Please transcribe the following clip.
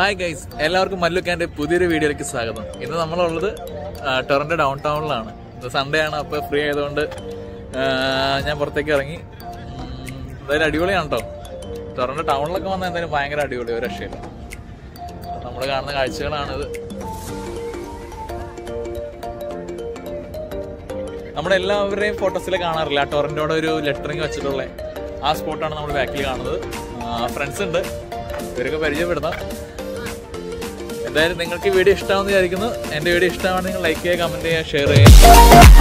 hi guys എല്ലാവർക്കും മല്ലുക്കാൻ്റെ പുതിയൊരു വീഡിയോയിലേക്ക് സ്വാഗതം ഇന്ന് നമ്മളുള്ളത് ആ, ടൊറന്റോ ഡൗൺ ടൗണിലാണ് ഇത് സൺഡേ ആണ് അപ്പോൾ ഫ്രീ ആയതുകൊണ്ട് ആ, ഞാൻ പുറത്തേക്ക് ഇറങ്ങി ഉം, എന്തായാലും അടിപൊളിയാണ് കേട്ടോ ടൊറന്റോ ടൗണിലൊക്കെ വന്നാൽ എന്തായാലും ഭയങ്കര അടിപൊളി ഒരു രക്ഷയില്ല നമ്മൾ കാണുന്ന കാഴ്ചകളാണിത് നമ്മുടെ എല്ലാവരുടെയും ഫോട്ടോസിൽ കാണാറില്ല ടൊറന്റോയുടെ ഒരു ലെറ്ററിങ് വെച്ചിട്ടുള്ള ആ സ്പോട്ടാണ് നമ്മൾ ബാക്കിൽ കാണുന്നത് ഫ്രണ്ട്സ് ഉണ്ട് ഇവരൊക്കെ പരിചയപ്പെടുത്താം എന്തായാലും നിങ്ങൾക്ക് ഈ വീഡിയോ ഇഷ്ടമാണെന്ന് വിചാരിക്കുന്നു എൻ്റെ വീഡിയോ ഇഷ്ടമാണ് നിങ്ങൾ ലൈക്ക് ചെയ്യുക കമൻറ്റ് ചെയ്യുക ഷെയർ ചെയ്യുക